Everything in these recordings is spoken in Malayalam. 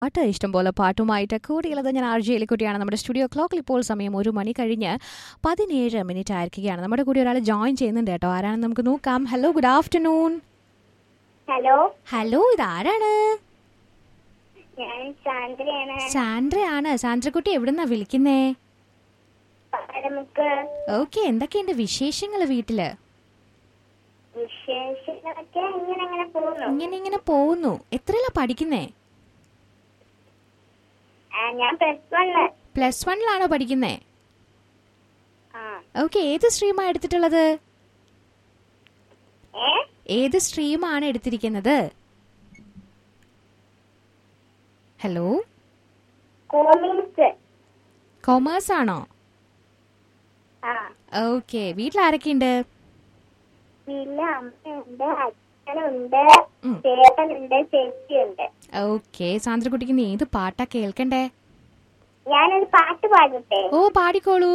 പാട്ട് ഇഷ്ടംപോലെ പാട്ടുമായിട്ട് കൂടിയുള്ളത് ഞാൻ ആർ ജെ എലിക്കുട്ടിയാണ് നമ്മുടെ സ്റ്റുഡിയോ ക്ലോക്കിൽ ഇപ്പോൾ സമയം ഒരു മണി കഴിഞ്ഞ് പതിനേഴ് മിനിറ്റ് ആയിരിക്കുകയാണ് നമ്മുടെ കൂടെ ഒരാൾ ജോയിൻ ചെയ്യുന്നുണ്ട് കേട്ടോ ആരാണെന്ന് നമുക്ക് നോക്കാം hello good afternoon hello hello ഇതാരാണ് ഞാൻ സാന്ദ്രയാണ് സാൻഡ്രയാണ് സാൻഡ്രക്കുട്ടി എവിടുന്നാ വിളിക്കുന്നേ പാടമുക്ക് ഓക്കെ എന്തൊക്കെയുണ്ട് വിശേഷങ്ങൾ വീട്ടില് വിശേഷങ്ങളൊക്കെ ഇങ്ങനെ അങ്ങനെ പോകുന്നു ഇങ്ങനെ ഇങ്ങനെ പോകുന്നു എത്രയല്ല പഠിക്കുന്നേ ആ, ഞാൻ പ്ലസ് വണ് പ്ലസ് വണ്ണിലാണോ പഠിക്കുന്നേ ആ ഓക്കെ ഏത് സ്ട്രീമാണ് എടുത്തിട്ടുള്ളത് ഏ ഏത് സ്ട്രീമാണ് എടുത്തിരിക്കുന്നത് ഹലോ കോമിക്സ് കൊമേഴ്സ് ആണോ ആ ഓക്കെ വീട്ടിൽ ആരൊക്കെയുണ്ട് വീട്ടില് അമ്മയുണ്ട് അച്ഛനുണ്ട് ഉം. ചേട്ടനുണ്ട് ചേച്ചിയുണ്ട് ഓക്കെ സാന്ദ്രക്കുട്ടിക്ക് നീ ഏത് പാട്ടാ കേൾക്കണ്ടേ ഞാനൊരു പാട്ട് പാടട്ടെ ഓ പാടിക്കോളൂ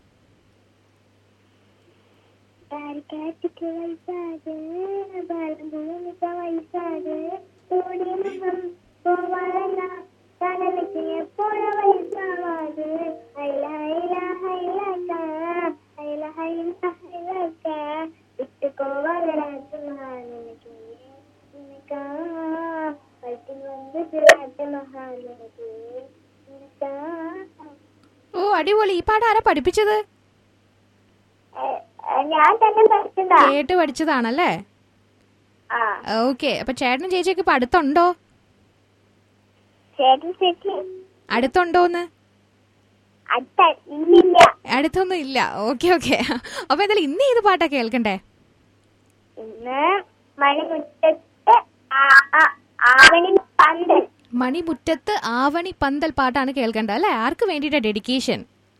കാരിക്കാറ്റിക്ക് വയസ്സാത് ബാലം ഭൂമിക്ക വയസ്സാത് സൂര്യമുഖം പോവാറല്ല കടലയ്ക്ക് എപ്പോഴ വയസ്സാവാത് ഹൈല ഹൈല ഹൈലക്ക ഹൈല ഹൈല ഹൈലക്ക വിട്ടുപോവാറാത്ത മഹാനനക്ക് നിനക്കാ പറ്റി വന്ന് തിരാത്ത മഹാനനക്ക് നിനക്കാ ഓ അടിപൊളി ഈ പാട്ട് ആരാ പഠിപ്പിച്ചത് ഏ, ഏ, ഞാൻ തന്നെ പഠിച്ചതാ കേട്ട് പഠിച്ചതാണല്ലേ ആ ഓക്കെ അപ്പൊ ചേട്ടനും ചേച്ചിയൊക്കെ ഇപ്പൊ അടുത്തുണ്ടോ ചേട്ടൻ ചേച്ചി അടുത്തുണ്ടോന്ന് അടുത്ത ഇല്ലില്ല അടുത്തൊന്നും ഇല്ല ഓക്കെ ഓക്കെ അപ്പൊ എന്തായാലും ഇന്ന് ഏത് പാട്ടാ കേൾക്കണ്ടേ ഇന്ന് മണിമുറ്റത്ത് ആ- ആ- ആവണി പന്തൽ മണിമുറ്റത്ത് ആവണി പന്തൽ പാട്ടാണ് കേൾക്കേണ്ടത് അല്ലെ ആർക്ക് വേണ്ടിയിട്ടാ ഡെഡിക്കേഷൻ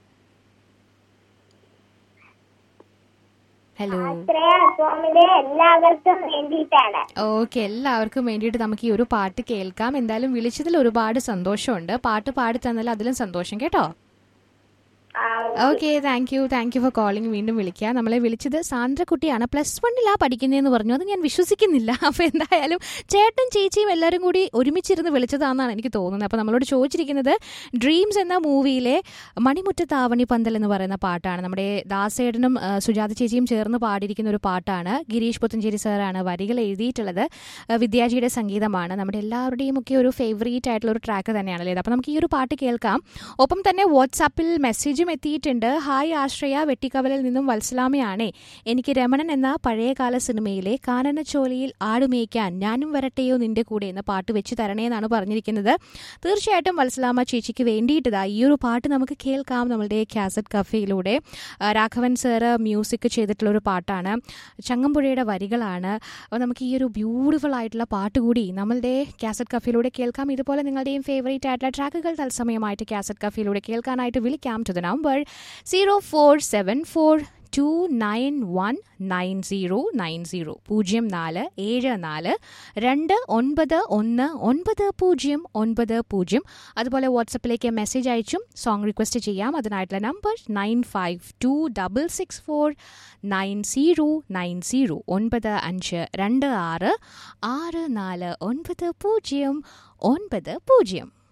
ഹലോ ആശ്രയ ഫോമിലെ എല്ലാവർക്കും വേണ്ടിയിട്ടാണ് ഓക്കെ എല്ലാവർക്കും വേണ്ടിയിട്ട് നമുക്ക് ഈ ഒരു പാട്ട് കേൾക്കാം എന്തായാലും വിളിച്ചതിൽ ഒരുപാട് സന്തോഷമുണ്ട് പാട്ട് പാടി തന്നാൽ അതിലും സന്തോഷം കേട്ടോ ആ, okay thank you thank you for calling വീണ്ടും വിളിക്കുക നമ്മളെ വിളിച്ചത് സാന്ദ്രക്കുട്ടിയാണ് പ്ലസ് വണ്ണിലാ പഠിക്കുന്നതെന്ന് പറഞ്ഞു അത് ഞാൻ വിശ്വസിക്കുന്നില്ല അപ്പോൾ എന്തായാലും ചേട്ടൻ ചേച്ചിയും എല്ലാവരും കൂടി ഒരുമിച്ചിരുന്ന് വിളിച്ചതാണെന്നാണ് എനിക്ക് തോന്നുന്നത് അപ്പോൾ നമ്മളോട് ചോദിച്ചിരിക്കുന്നത് ഡ്രീംസ് എന്ന മൂവിയിലെ മണിമുറ്റത്താവണി പന്തൽ എന്ന് പറയുന്ന പാട്ടാണ് നമ്മുടെ ദാസേടനും ആ, സുജാത ചേച്ചിയും ചേർന്ന് പാടിയിരിക്കുന്ന ഒരു പാട്ടാണ് ഗിരീഷ് പുത്തഞ്ചേരി സാറാണ് വരികൾ എഴുതിയിട്ടുള്ളത് ആ, വിദ്യാജിയുടെ സംഗീതമാണ് നമ്മുടെ എല്ലാവരുടെയും ഒക്കെ ഒരു ഫേവറേറ്റ് ആയിട്ടുള്ള ഒരു ട്രാക്ക് തന്നെയാണല്ലേ അപ്പോൾ നമുക്ക് ഈ ഒരു പാട്ട് കേൾക്കാം ഒപ്പം തന്നെ വാട്സാപ്പിൽ മെസ്സേജും എത്തിയിട്ടുണ്ട് ഹായ് ആശ്രയ വെട്ടിക്കവലിൽ നിന്നും വത്സലാമയാണേ എനിക്ക് രമണൻ എന്ന പഴയകാല സിനിമയിലെ കാനനച്ചോലയിൽ ആടുമേയ്ക്കാൻ ഞാനും വരട്ടെയോ നിന്റെ കൂടെ എന്ന പാട്ട് വെച്ച് തരണേ എന്നാണ് പറഞ്ഞിരിക്കുന്നത് തീർച്ചയായിട്ടും വത്സലാമ ചേച്ചിക്ക് വേണ്ടിയിട്ടതാ ഈ ഒരു പാട്ട് നമുക്ക് കേൾക്കാം നമ്മളുടെ കാസറ്റ് കഫേയിലൂടെ ആ, രാഘവൻ സാറ് മ്യൂസിക് ചെയ്തിട്ടുള്ള ഒരു പാട്ടാണ് ചങ്ങമ്പുഴയുടെ വരികളാണ് അപ്പോൾ നമുക്ക് ഈ ഒരു ബ്യൂട്ടിഫുൾ ആയിട്ടുള്ള പാട്ട് കൂടി നമ്മളുടെ കാസറ്റ് കഫയിലൂടെ കേൾക്കാം ഇതുപോലെ നിങ്ങളുടെയും ഫേവറേറ്റ് ആയിട്ടുള്ള ട്രാക്കുകൾ തത്സമയമായിട്ട് കാസറ്റ് കഫയിലൂടെ കേൾക്കാനായിട്ട് വിളിക്കാം to the number zero four seven four two nine one nine zero nine zero പൂജ്യം നാല് ഏഴ് നാല് രണ്ട് ഒൻപത് ഒന്ന് ഒൻപത് പൂജ്യം ഒൻപത് പൂജ്യം അതുപോലെ വാട്സപ്പിലേക്ക് മെസ്സേജ് അയച്ചും സോങ് റിക്വസ്റ്റ് ചെയ്യാം അതിനായിട്ടുള്ള number nine five two double six four nine zero nine zero ഒൻപത് അഞ്ച് രണ്ട് ആറ് ആറ് നാല് ഒൻപത് പൂജ്യം ഒൻപത് പൂജ്യം